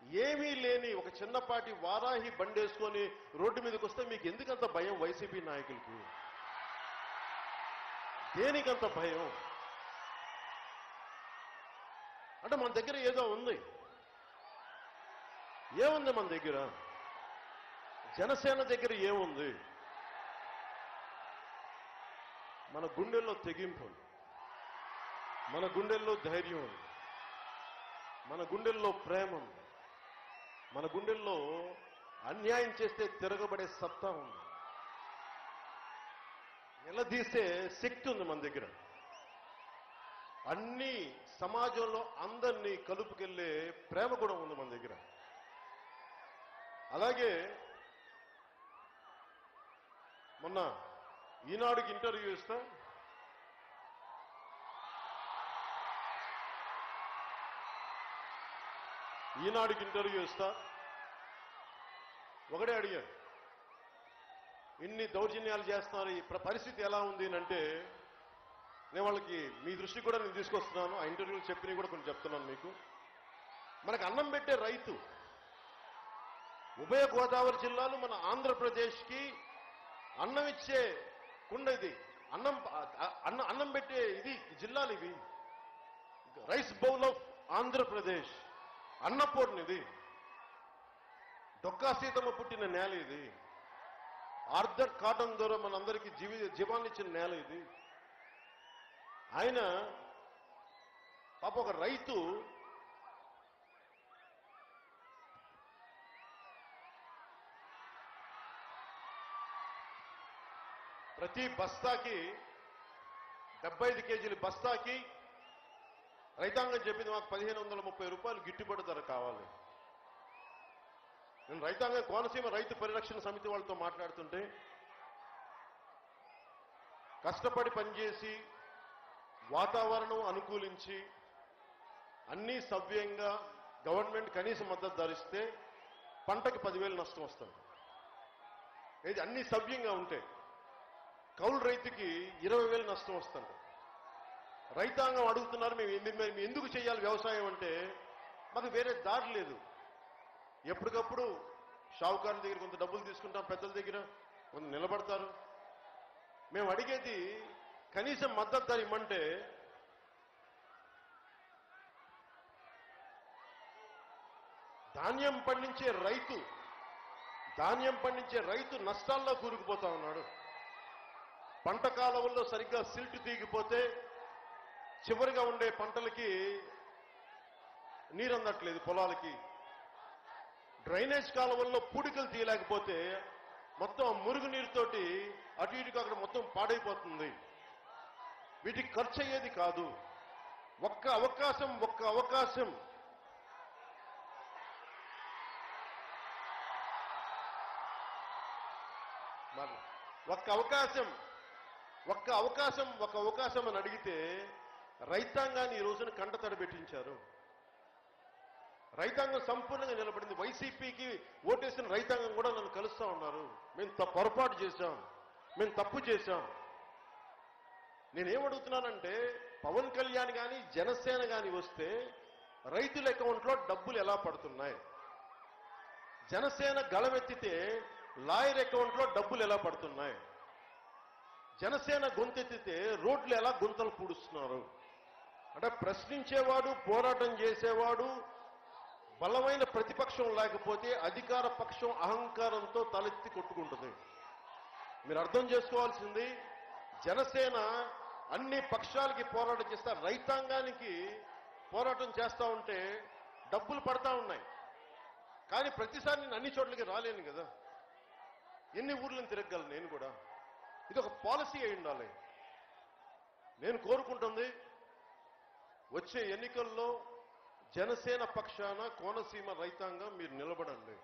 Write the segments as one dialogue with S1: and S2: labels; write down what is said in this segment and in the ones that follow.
S1: ఏమీ లేని ఒక చిన్నపాటి వారాహి బండేసుకొని రోడ్డు మీదకి వస్తే మీకు ఎందుకంత భయం వైసీపీ నాయకులకి దేనికంత భయం అంటే మన దగ్గర ఏదో ఉంది ఏముంది మన దగ్గర జనసేన దగ్గర ఏముంది మన గుండెల్లో తెగింపు ఉంది మన గుండెల్లో ధైర్యం ఉంది మన గుండెల్లో ప్రేమ ఉంది మన గుండెల్లో అన్యాయం చేస్తే తిరగబడే సత్తా ఉంది నిలదీసే శక్తి ఉంది మన దగ్గర అన్ని సమాజంలో అందరినీ కలుపుకెళ్లే ప్రేమ కూడా ఉంది మన దగ్గర అలాగే మొన్న ఈనాడుకి ఇంటర్వ్యూ ఇస్తా ఈనాడుకి ఇంటర్వ్యూ ఇస్తా ఒకటే అడిగాను ఇన్ని దౌర్జన్యాలు చేస్తున్నారు ఈ ప్ర- పరిస్థితి ఎలా ఉంది అని అంటే నేను వాళ్ళకి మీ దృష్టి కూడా నేను తీసుకొస్తున్నాను ఆ ఇంటర్వ్యూలు చెప్పినవి కూడా కొన్ని చెప్తున్నాను మీకు మనకు అన్నం పెట్టే రైతు ఉభయ గోదావరి జిల్లాలు మన ఆంధ్రప్రదేశ్కి అన్నం ఇచ్చే కుండ ఇది అన్నం అన్న అన్నం పెట్టే ఇది జిల్లాలు ఇవి rice bowl of Andhra Pradesh Annapurna ఇది డొక్కా సీతమ్మ పుట్టిన నేల ఇది ఆర్థర్ కాటన్ ద్వారా మనందరికీ జీవి జీవాన్ని ఇచ్చిన నేల ఇది ఆయన పాప ఒక రైతు ప్రతి బస్తాకి డెబ్బై ఐదు కేజీల బస్తాకి రైతాంగం చెప్పింది మాకు పదిహేను వందల ముప్పై రూపాయలు గిట్టుబాటు ధర కావాలి నేను రైతాంగ కోనసీమ రైతు పరిరక్షణ సమితి వాళ్ళతో మాట్లాడుతుంటే కష్టపడి పనిచేసి వాతావరణం అనుకూలించి అన్నీ సవ్యంగా గవర్నమెంట్ కనీస మద్దతు ధరిస్తే పంటకి పదివేలు నష్టం వస్తుంది ఇది అన్ని సవ్యంగా ఉంటే కౌలు రైతుకి ఇరవై వేలు నష్టం వస్తుంది రైతాంగం అడుగుతున్నారు మేము ఎందు- మేము ఎందుకు చేయాలి వ్యవసాయం అంటే మాకు వేరే దారి లేదు ఎప్పటికప్పుడు షావుకారుల దగ్గర కొంత డబ్బులు తీసుకుంటాం పెద్దల దగ్గర కొంత నిలబడతారు మేము అడిగేది కనీసం మద్దతు ధర ఇమ్మంటే ధాన్యం పండించే రైతు ధాన్యం పండించే రైతు నష్టాల్లో కూరుకుపోతా ఉన్నాడు పంట కాలువల్లో సరిగ్గా సిల్ట్ తీగిపోతే చివరిగా ఉండే పంటలకి నీరు అందట్లేదు పొలాలకి డ్రైనేజ్ కాలువల్లో పూడికలు తీయలేకపోతే మొత్తం ఆ మురుగు నీరుతోటి అటు ఇటుగా అక్కడ మొత్తం పాడైపోతుంది వీటికి ఖర్చు అయ్యేది కాదు ఒక్క అవకాశం ఒక్క అవకాశం మరి ఒక్క అవకాశం ఒక్క అవకాశం ఒక అవకాశం అని అడిగితే రైతాంగాన్ని ఈ రోజున కంటతడి పెట్టించారు రైతాంగం సంపూర్ణంగా నిలబడింది వైసీపీకి ఓటేసిన రైతాంగం కూడా నన్ను కలుస్తా ఉన్నారు మేము త- పొరపాటు చేశాం మేము తప్పు చేశాం నేనేమడుగుతున్నానంటే పవన్ కళ్యాణ్ కానీ జనసేన కానీ వస్తే రైతుల అకౌంట్లో డబ్బులు ఎలా పడుతున్నాయి జనసేన గళమెత్తితే లాయర్ అకౌంట్లో డబ్బులు ఎలా పడుతున్నాయి జనసేన గొంతెత్తితే రోడ్లు ఎలా గుంతలు పూడుస్తున్నారు అంటే ప్రశ్నించేవాడు పోరాటం చేసేవాడు బలమైన ప్రతిపక్షం లేకపోతే అధికార పక్షం అహంకారంతో తలెత్తి కొట్టుకుంటుంది మీరు అర్థం చేసుకోవాల్సింది జనసేన అన్ని పక్షాలకి పోరాటం చేస్తా రైతాంగానికి పోరాటం చేస్తా ఉంటే డబ్బులు పడతా ఉన్నాయి కానీ ప్రతిసారి నేను అన్ని చోట్లకి రాలేను కదా ఎన్ని ఊర్లను తిరగలను నేను కూడా ఇది ఒక పాలసీ అయి ఉండాలి నేను కోరుకుంటుంది వచ్చే ఎన్నికల్లో జనసేన పక్షాన కోనసీమ రైతాంగం మీరు నిలబడండి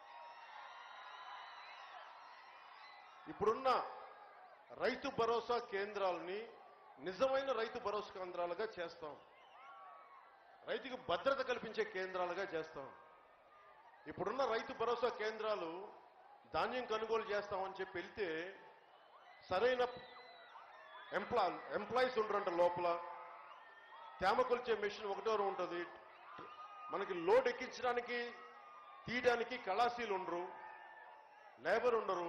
S1: ఇప్పుడున్న రైతు భరోసా కేంద్రాలని నిజమైన రైతు భరోసా కేంద్రాలుగా చేస్తాం రైతుకు భద్రత కల్పించే కేంద్రాలుగా చేస్తాం ఇప్పుడున్న రైతు భరోసా కేంద్రాలు ధాన్యం కొనుగోలు చేస్తామని చెప్పి వెళ్తే సరైన ఎంప్లా ఎంప్లాయీస్ ఉండరంట లోపల తేమ కొలిచే మెషిన్ ఒకటో ఉంటుంది మనకి లోడ్ ఎక్కించడానికి తీయడానికి కళాశీలు ఉండరు లేబర్ ఉండరు